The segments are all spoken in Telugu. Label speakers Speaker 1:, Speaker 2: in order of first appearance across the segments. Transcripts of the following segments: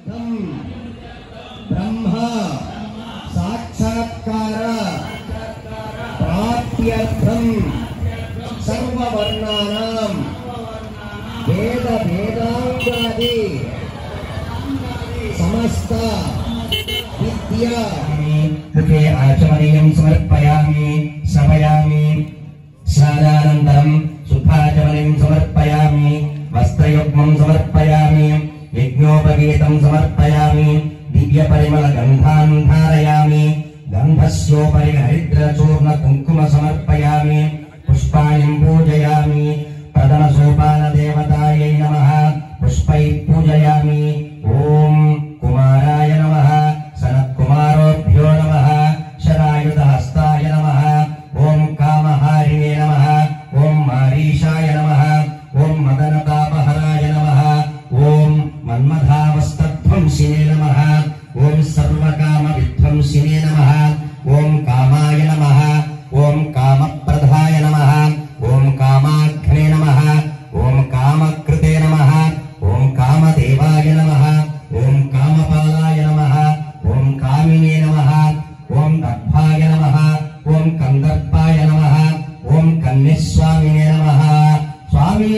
Speaker 1: తం బ్రహ్మ సాక్షాత్కార ప్రాప్త్యర్థం సర్వవర్ణానాం వేద వేదాంగాది సమస్త విద్య
Speaker 2: कृते आचमनीयं समर्पयामि श्रवयामि स्नानानन्तरं शुद्धाचमनीं समर्पयामि वस्त्रयुग्मं समर्पयामि यज्ञोपवीतं समर्पयामि दिव्यपरिमलगन्धान् धारयामि गन्धस्योपरि हरिद्रचूर्णकुङ्कुम समर्पयामि पुष्पाणिं पूजयामि प्रथमसोपानदेवतायै नमः पुष्पैः पूजयामि ॐ कुमाराय नमः सनत्कुमारोभ्यो नमः शरायुधहस्ताय नमः ॐ कामहारिणे नमः ॐ मारीशाय नमः ॐ मदनतापहराय नमः ॐ मन्मथावस्तध्वंसिने नमः ॐ सर्वकामविध्वंसिने नमः ॐ कामाय नमः ॐ कामप्रदाय नमः ॐ कामाग्ने नमः ॐ कामकृते नमः ॐ कामदेवाय नमः ॐ कामपालाय नमः ॐ कामिने नमः ॐ दर्भाय नमः ॐ कन्दर्पाय नमः ॐ कन्यस्वामिने नमः स्वामी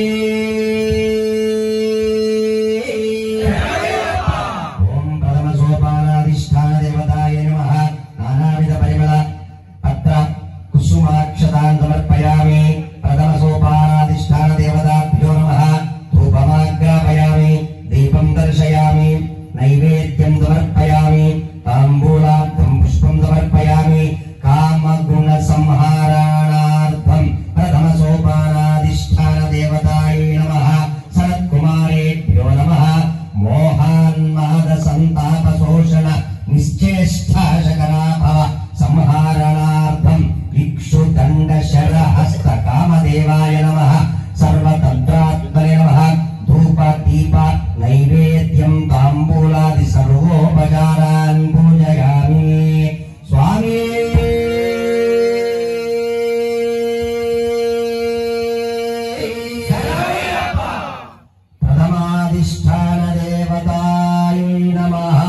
Speaker 2: ॐ परमसोपानाधिष्ठानदेवताय नमः नानाविधपरिमल पत्र कुसुमाक्षतान् समर्पयामि प्रथमसोपानाधिष्ठानदेवताभ्यो नमः धूपमाग्रापयामि दीपं दर्शयामि नैवेद्यं समर्पयामि ताम्बूलार्थं पुष्पं समर्पयामि कामगुणसंहाराणार्थं प्रथमसोपानाधिष्ठानदेवतायै नमः सनत्कुमारेभ्यो नमः मोहान्मादसन्तापशोषण निश्चेष्टाशकराभव संहारणार्थम् इक्षुदण्डशरहस्तकामदेवाय नमः सर्वतन्त्रात्मने नमः धूप दीप नैवेद्यं ताम्बूलादि सर्वोपचारान् पूजयामि स्वामी ప్రథమాధిష్టానదేవతాయ నమః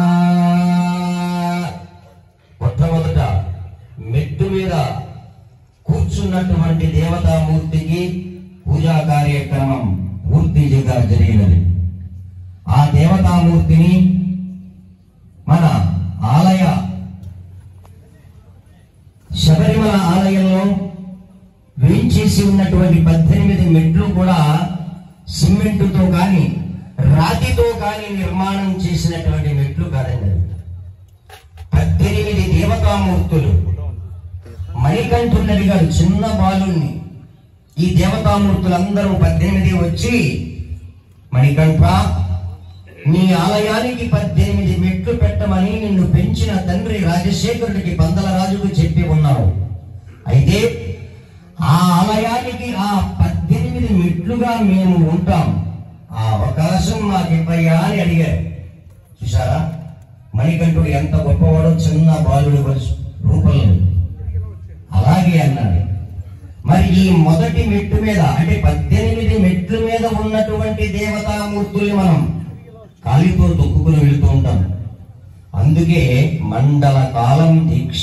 Speaker 2: మొట్టమొదట మెట్టు మీద కూర్చున్నటువంటి దేవతామూర్తికి పూజా కార్యక్రమం పూర్తిగా జరిగినది ఆ దేవతామూర్తిని మన ఆలయ శబరిమల ఆలయంలో వేయించేసి ఉన్నటువంటి పద్దెనిమిది మెట్లు కూడా సిమెంటుతో కానీ రాతితో కానీ నిర్మాణం చేసినటువంటి మెట్లు కాదండి అవి. పద్దెనిమిది దేవతామూర్తులు మణికంఠున్నది గారు చిన్న బాలుణ్ణి ఈ దేవతామూర్తులందరూ పద్దెనిమిది వచ్చి మణికంఠ నీ ఆలయానికి పద్దెనిమిది మెట్లు పెట్టమని నిన్ను పెంచిన తండ్రి రాజశేఖరుడికి పందల రాజుకు చెప్పి ఉన్నావు అయితే ఆ ఆలయానికి ఆ పద్దెనిమిది మెట్లుగా మేము ఉంటాం ఆ అవకాశం మాకు ఇవ్వయ్యా అని అడిగారు చూసారా మణికంఠుడు ఎంత గొప్పవాడో చిన్న బాలుడు రూపంలో అలాగే అన్నాడు మరి ఈ మొదటి మెట్టు మీద అంటే పద్దెనిమిది మెట్ల మీద ఉన్నటువంటి దేవతామూర్తుల్ని మనం కాలితో తొక్కుకుని వెళ్తూ ఉంటాం అందుకే మండల కాలం దీక్ష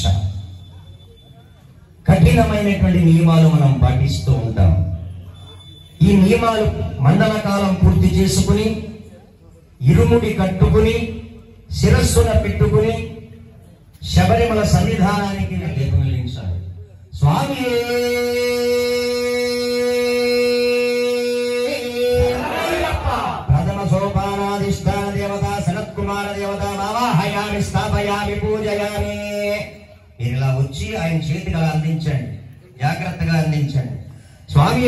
Speaker 2: కఠినమైనటువంటి నియమాలు మనం పాటిస్తూ ఉంటాం ఈ నియమాలు మండల కాలం పూర్తి చేసుకుని ఇరుముడి కట్టుకుని శిరస్సున పెట్టుకుని శబరిమల సన్నిధానానికి దీపం వెలిగించాలి స్వామి ప్రథమ సోపానాధిష్టాన దేవత సనత్కుమార దేవత నావాహయామి స్థాపయామి పూజయామి మీరు ఇలా వచ్చి ఆయన చేతికి అలా అందించండి జాగ్రత్తగా అందించండి స్వామి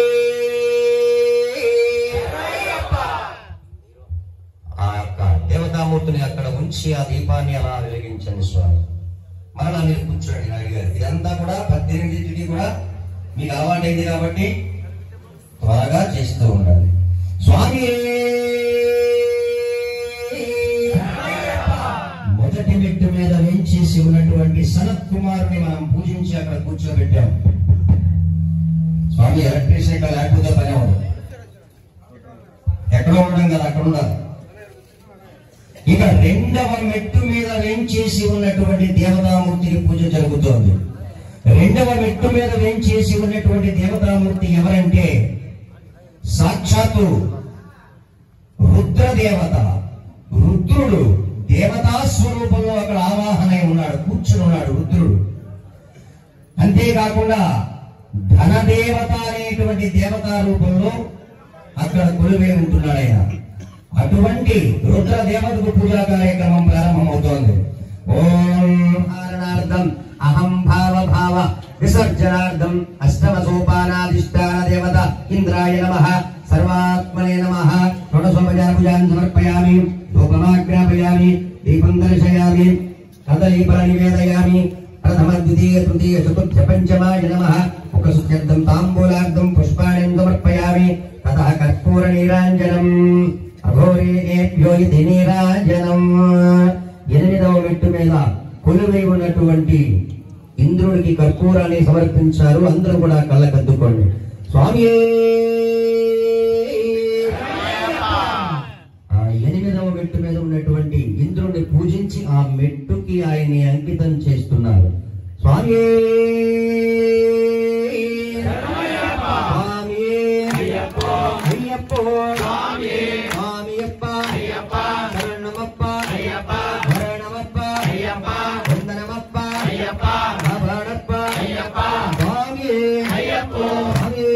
Speaker 2: ఆ యొక్క దేవతామూర్తిని అక్కడ ఉంచి ఆ దీపాన్ని అలా వెలిగించండి స్వామి మరలా మీరు కూర్చోండి నాయుడు గారు ఇదంతా కూడా పద్దెనిమిదింటికి కూడా మీకు అలవాటైంది కాబట్టి త్వరగా చేస్తూ ఉండాలి స్వామి మొదటి మెట్టు మీద వేంచేసి ఉన్నటువంటి సనత్ కుమారుని మనం పూజించి అక్కడ కూర్చోబెట్టాం స్వామి ఎలక్ట్రీషియన్ ఇక్కడ లేకపోతే పని అవ్వదు ఎక్కడో ఉండడం కదా అక్కడ ఉండాలి ఇక రెండవ మెట్టు మీద వేంచేసి ఉన్నటువంటి దేవతామూర్తికి పూజ జరుగుతోంది రెండవ మెట్టు మీద వేంచేసి ఉన్నటువంటి దేవతామూర్తి ఎవరంటే సాక్షాత్తు రుద్రదేవత రుద్రుడు దేవతా స్వరూపంలో అక్కడ ఆవాహనై ఉన్నాడు కూర్చుని ఉన్నాడు రుద్రుడు అంతేకాకుండా ధనదేవత అనేటువంటి దేవతా రూపంలో అక్కడ కొలువై ఉంటున్నాడు ఆయన అటువంటి రుద్ర దేవతకు పూజా కార్యక్రమం ప్రారంభమవుతోంది ఓం ఆరణార్థం అహం భావ భావ విసర్జనార్థం అష్టమ సోపానాధిష్టాన దేవత ఇంద్రాయ నమ సర్వాత్మనే నమ షోడశోపచారపూజాన్ సమర్పయామి ధూపమాగ్రాపయామి దీపం దర్శయామి కదలీపల నివేదయామి ప్రథమ ద్వితీయ తృతీయ చతుర్థ పంచమాయ నమ ఒక సుఖ్యర్థం తాంబూలార్థం పుష్పాణి సమర్పయామి తతః కర్పూర నీరాంజనం అఘోరేభ్యో ఇది నీరాంజనం ఎనిమిదవ మెట్టు మీద కొలువై ఉన్నటువంటి ఇంద్రుడికి కర్పూరాన్ని సమర్పించారు అందరూ కూడా కళ్ళకద్దుకోండి స్వామి ఆ ఎనిమిదవ మెట్టు మీద ఉన్నటువంటి ఇంద్రుడిని పూజించి ఆ మెట్టుకి ఆయన్ని అంకితం చేస్తున్నారు స్వామి స్వామి అయ్యప్ప స్వామియప్ప శరణమప్ప శరణమప్ప వందనమప్ప కాపాడప్ప స్వామి స్వామి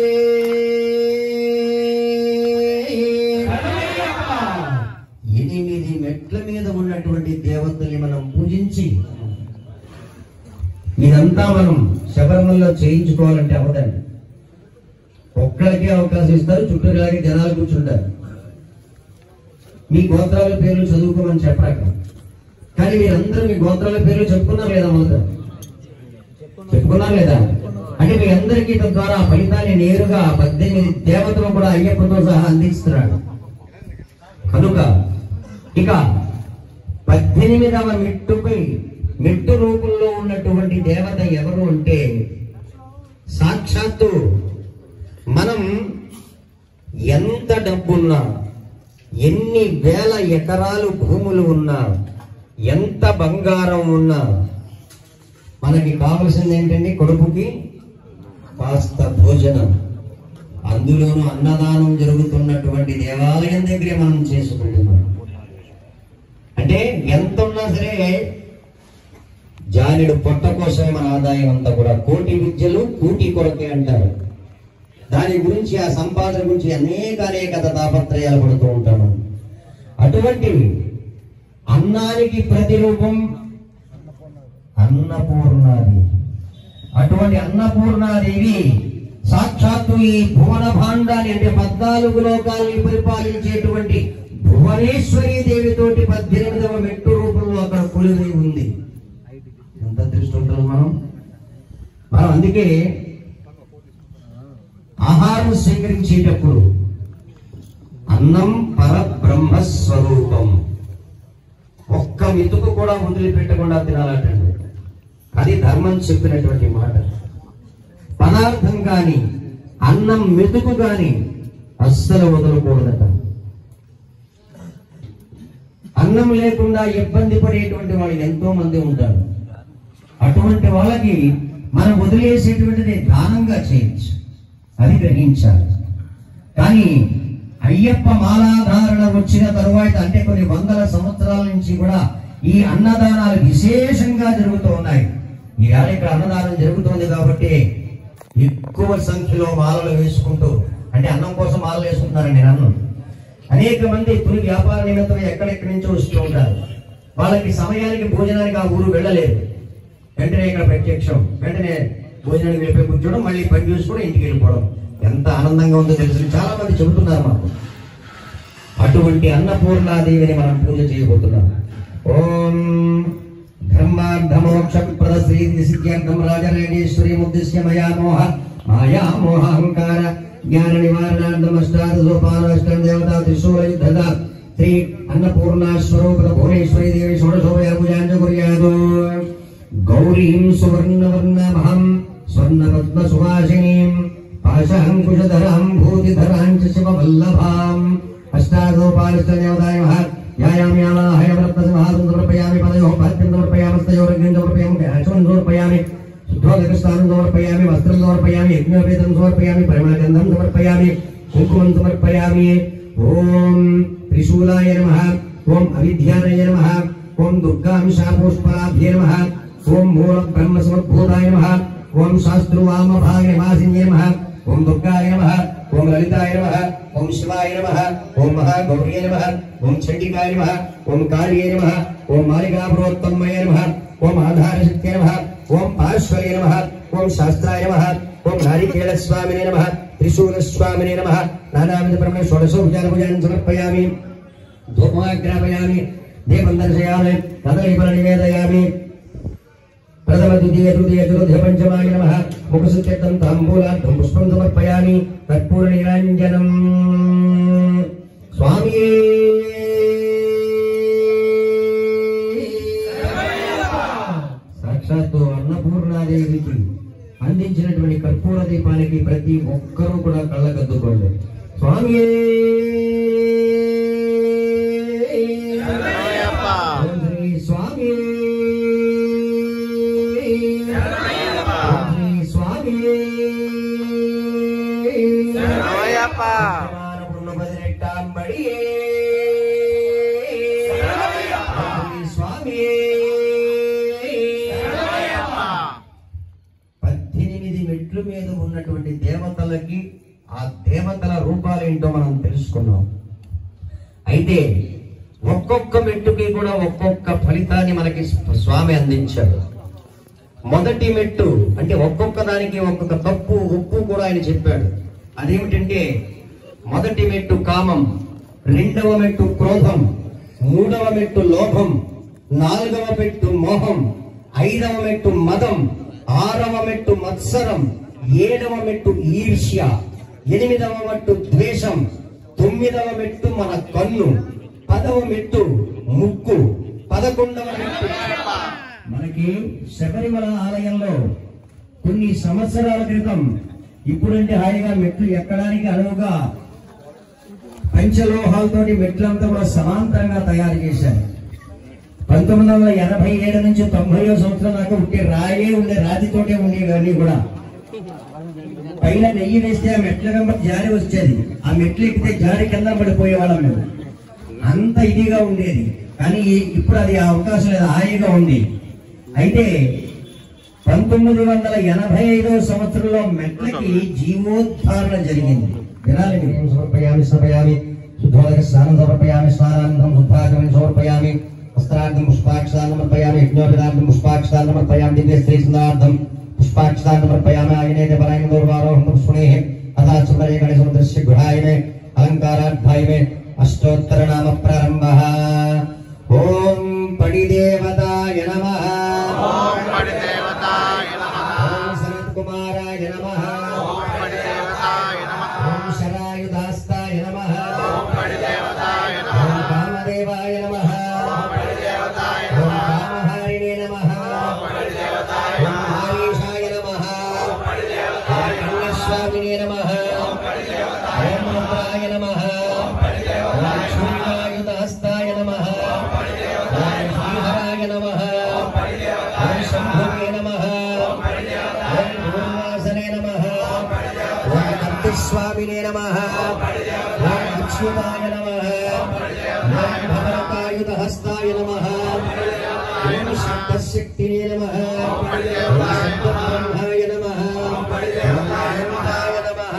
Speaker 2: ఎనిమిది మెట్ల మీద ఉన్నటువంటి దేవతల్ని మనం పూజించి ఇదంతా మనం శబరిమలలో చేయించుకోవాలంటే అవదండి ఒక్కడికే అవకాశం ఇస్తారు చుట్టూలాగే జనాలు కూర్చుంటారు మీ గోత్రాల పేర్లు చదువుకోమని చెప్పాక కానీ మీరందరూ మీ గోత్రాల పేర్లు చెప్పుకున్నారు లేదా మొదట చెప్పుకున్నారు లేదా అంటే మీ అందరికీ తద్వారా ఆ ఫలితాన్ని నేరుగా పద్దెనిమిది దేవతలు కూడా అయ్యప్పతో సహా అందిస్తున్నాడు కనుక ఇక పద్దెనిమిదవ మెట్టుపై మెట్టు రూపంలో ఉన్నటువంటి దేవత ఎవరు అంటే సాక్షాత్తు మనం ఎంత డబ్బున్నా ఎన్ని వేల ఎకరాలు భూములు ఉన్నా ఎంత బంగారం ఉన్నా మనకి కావలసింది ఏంటండి కొడుకుకి కాస్త భోజనం అందులోనూ అన్నదానం జరుగుతున్నటువంటి దేవాలయం దగ్గరే మనం చేసుకుంటున్నాం అంటే ఎంత ఉన్నా సరే జానుడు పొట్ట కోసమే మన ఆదాయం అంతా కూడా కోటి విద్యలు కూటి కొరకే అంటారు దాని గురించి ఆ సంపాదన గురించి అనేక అనేక తాపత్రయాలు పడుతూ ఉంటాము అటువంటి అన్నానికి ప్రతిరూపం అన్నపూర్ణాదేవి అటువంటి అన్నపూర్ణాదేవి సాక్షాత్తు ఈ భువన భాండాన్ని అంటే పద్నాలుగు లోకాలని పరిపాలించేటువంటి భువనేశ్వరి దేవితోటి పద్దెనిమిదవ మెట్టు రూపంలో అక్కడ కొలువై ఉంది ఎంత దృష్టి మనం మనం అందుకే ఆహారం స్వీకరించేటప్పుడు అన్నం పరబ్రహ్మ స్వరూపం ఒక్క మెతుకు కూడా వదిలిపెట్టకుండా తినాలటండి అది ధర్మం చెప్పినటువంటి మాట పదార్థం కాని అన్నం మెతుకు కాని అస్సలు వదలకూడదట అన్నం లేకుండా ఇబ్బంది పడేటువంటి వాళ్ళు ఎంతో మంది ఉంటారు అటువంటి వాళ్ళకి మనం వదిలేసేటువంటిది దానంగా చేయొచ్చు అది గ్రహించాలి కానీ అయ్యప్ప మాలాధారణ వచ్చిన తరువాత అంటే కొన్ని వందల సంవత్సరాల నుంచి కూడా ఈ అన్నదానాలు విశేషంగా జరుగుతూ ఉన్నాయి ఈవేళ ఇక్కడ అన్నదానం జరుగుతోంది కాబట్టి ఎక్కువ సంఖ్యలో మాలలు వేసుకుంటూ అంటే అన్నం కోసం మాలలు వేసుకుంటున్నారని నేను అన్నం అనేక మంది పులి వ్యాపార నిమిత్తం ఎక్కడెక్కడి నుంచో వస్తూ ఉంటారు వాళ్ళకి సమయానికి భోజనానికి ఆ ఊరు వెళ్ళలేరు వెంటనే ఇక్కడ ప్రత్యక్షం వెంటనే భోజనానికి వెళ్ళిపోయి కూర్చోవడం మళ్ళీ పని చూసుకొని ఇంటికి వెళ్ళిపోవడం ఎంత ఆనందంగా ఉందో తెలుసు చాలా మంది చెబుతున్నారు మాకు అటువంటి అన్నపూర్ణాదేవిని మనం పూజ చేయబోతున్నాం ఓం ధర్మార్థమోక్ష ప్రద శ్రీ సిద్ధ్యార్థం రాజరేణేశ్వరి ఉద్దేశ్య మయా మోహ మాయా మోహ అహంకార జ్ఞాన నివారణార్థం అష్టాద సోపాన అష్టం దేవతా త్రిశూల యుద్ధద శ్రీ అన్నపూర్ణ స్వరూప భువనేశ్వరి దేవి షోడశోపయ పూజాంజ కుర్యాదు గౌరీం సువర్ణవర్ణమహం స్వర్ణపద్మ సువాసినీం పాశహంకుశధరాం భూతిధరాం చ శివవల్లభాం అష్టాదోపాలశ్చ దేవతాయ వ్యాయామ్యావాహయ వ్రతసింహాసం సమర్పయామి పదయోః పాద్యం సమర్పయామస్తయోరగ్నిం సమర్పయామి అశ్వం సమర్పయామి శుద్ధోదకస్థానం సమర్పయామి వస్త్రం సమర్పయామి యజ్ఞోపేతం సమర్పయామి పరిమళగంధం సమర్పయామి కుంకుమం సమర్పయామి ఓం త్రిశూలాయ నమః ఓం అవిద్యానయ నమః ఓం దుర్గాం శాపోష్పలాభ్యే నమః ఓం మూల బ్రహ్మ సమద్భూతాయ నమః ఓం శాస్త్రువామభాగ వాసిన్యే నమః ఓం దుర్గాయ నమః ఓం లలితాయ నమః ఓం శివాయ నమః ఓం మహాగౌర్యే నమః ఓం చండికాయ నమః ఓం కాళియే నమః ఓం మాలికాపురోత్తమయ నమః ఓం ఆధారశక్తే నమః ఓం పార్శ్వరే నమః ఓం శాస్త్రాయ నమః ఓం నారికేళ స్వామినే నమః త్రిశూల స్వామినే నమః నానావిధ బ్రహ్మ షోడశోపచార పూజాన్ని సమర్పయామి ధూపమాగ్రాపయామి దీపం దర్శయామి కదలీఫల నివేదయామి ప్రథమ ద్వితీయ తృతీయ చతుర్థ పంచమాయ నమ ముఖసుత్యర్థం తాంబూలార్థం పుష్పం సమర్పయామి కర్పూర నీరాంజనం స్వామి సాక్షాత్తు అన్నపూర్ణాదేవికి అందించినటువంటి కర్పూర దీపానికి ప్రతి ఒక్కరూ కూడా కళ్ళకద్దుకోండి స్వామి ఓం శ్రీ స్వామి ఓం శ్రీ స్వామి సమానమున్న పదినెట్టాంబడియే. ఓం శ్రీ స్వామి పద్దెనిమిది మెట్లు మీద ఉన్నటువంటి దేవతలకి ఆ దేవతల రూపాలేంటో మనం తెలుసుకున్నాం అయితే ఒక్కొక్క మెట్టుకి కూడా ఒక్కొక్క ఫలితాన్ని మనకి స్వామి అందించాడు మొదటి మెట్టు అంటే ఒక్కొక్క దానికి ఒక్కొక్క తప్పు ఉప్పు కూడా ఆయన చెప్పాడు అదేమిటంటే మొదటి మెట్టు కామం రెండవ మెట్టు క్రోధం మూడవ మెట్టు లోభం నాలుగవ మెట్టు మోహం ఐదవ మెట్టు మదం ఆరవ మెట్టు మత్సరం ఏడవ మెట్టు ఈర్ష్య ఎనిమిదవ మెట్టు ద్వేషం తొమ్మిదవ మెట్టు మన కన్ను పదవ మెట్టు ముక్కు పదకొండవ మెట్టు మనకి శబరిమల ఆలయంలో కొన్ని సంవత్సరాల క్రితం ఇప్పుడంటే హాయిగా మెట్లు ఎక్కడానికి అనువుగా పంచలోహాలతోటి మెట్లంతా కూడా సమాంతరంగా తయారు చేశారు పంతొమ్మిది వందల ఎనభై ఏడు నుంచి తొంభై సంవత్సరం దాకా ఉంటే రాయే ఉండే రాతితోటే ఉండేవి అన్ని కూడా పైన నెయ్యి వేస్తే ఆ మెట్ల వెంబడి జారి వచ్చేది ఆ మెట్లు ఎక్కితే జారి కింద పడిపోయేవాళ్ళం మేము అంత ఇదిగా ఉండేది కానీ ఈ- ఇప్పుడు అది ఆ అవకాశం లేదు హాయిగా ఉంది అయితే పంతొమ్మిది వందల ఎనభై ఐదవ సంవత్సరంలో మెట్లకి జీవోద్ధారణ జరిగింది వినాలి మీరు సమర్పయామి సమర్పయామి శుద్ధోదక స్నానం సమర్పయామి స్నానానందం శుద్ధాగమం సమర్పయామి వస్త్రార్థం పుష్పాక్షాన్ని సమర్పయామి యజ్ఞోపదార్థం పుష్పాక్షాన్ని సమర్పయామి దివ్య స్త్రీ స్నార్థం పుష్పాక్షాన్ని సమర్పయామి ఆయనేత పరాయణ గౌరవారోహం పుష్పుణేః తథా సుందరే గణేశముద్రస్య గృహాయమే అలంకారార్థాయమే అష్టోత్తర నామ ప్రారంభः ఓం పడిదేవతాయ నమః
Speaker 3: ఓం పడిదేవతాయ నమః
Speaker 2: ఓం సనత్కుమారాయ నమః
Speaker 3: ఓం పడిదేవతాయ నమః
Speaker 2: ఓం శరాయుధాస్తాయ నమః
Speaker 3: ఓం పడిదేవతాయ
Speaker 2: ఓం
Speaker 3: నమః
Speaker 2: కామదేవాయ నమః
Speaker 3: ఓం పడిదేవతాయ
Speaker 2: ఓం
Speaker 3: నమః
Speaker 2: కామహారిణే నమః
Speaker 3: ఓం పడిదేవతాయ
Speaker 2: ఓం ఆరీషాయ నమః ఓం కన్యస్వామినే నమః ఓం రుద్రాయ నమః ఓం శూన్యాయుధహస్తాయ నమః ఓం శ్రీహరాయ నమః ఓం శంభువే నమః ఓం పూర్ణాసనే నమః ఓం కర్తిస్వామినే నమః ఓం అచ్యుతాయ నమః ఓం భవరకాయుధహస్తాయ నమః ఓం శక్తినే నమః ఓం శబ్దబ్రహ్మాయ నమః ఓం అనంతాయ నమః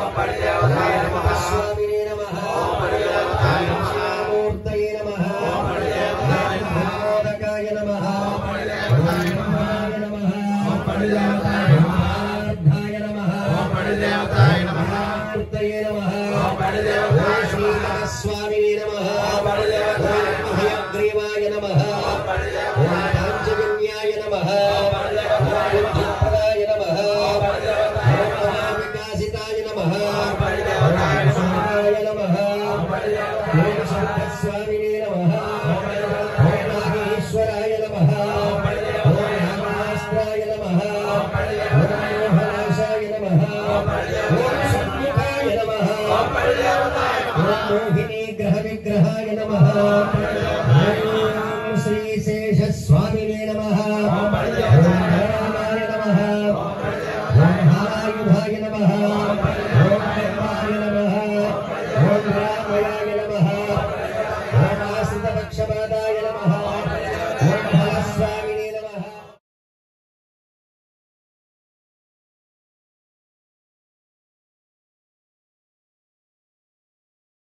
Speaker 2: ఓం స్వామినే నమః ఓం దక్షిణామూర్తయే నమః ఓం భగవదకాయ నమః ఓం బ్రహ్మాయ నమః ఓం పార్థాయ నమః
Speaker 3: ఓం పడిదేవతాయ నమః
Speaker 2: మూర్తయే నమః
Speaker 3: ఓం పడిదేవతాయ
Speaker 2: ఓం శ్రీమహస్వామినే నమః ఓం మహయగ్రీవాయ నమః ఓం పాంచజన్యాయ నమః ఓం బుద్ధిప్రదాయ నమః ఓం మహావికాసితాయ నమః ఓం శుభాయ నమః ఓం శుద్ధస్వామినే నమః ఓం నాగేశ్వరాయ నమః ఓం నాగాస్త్రాయ నమః ఓం మోహనాశాయ నమః ఓం సన్ముఖాయ నమః ఓం మోహిని విగ్రహ విగ్రహాయ నమ శ్రీశేష స్వామినే నమ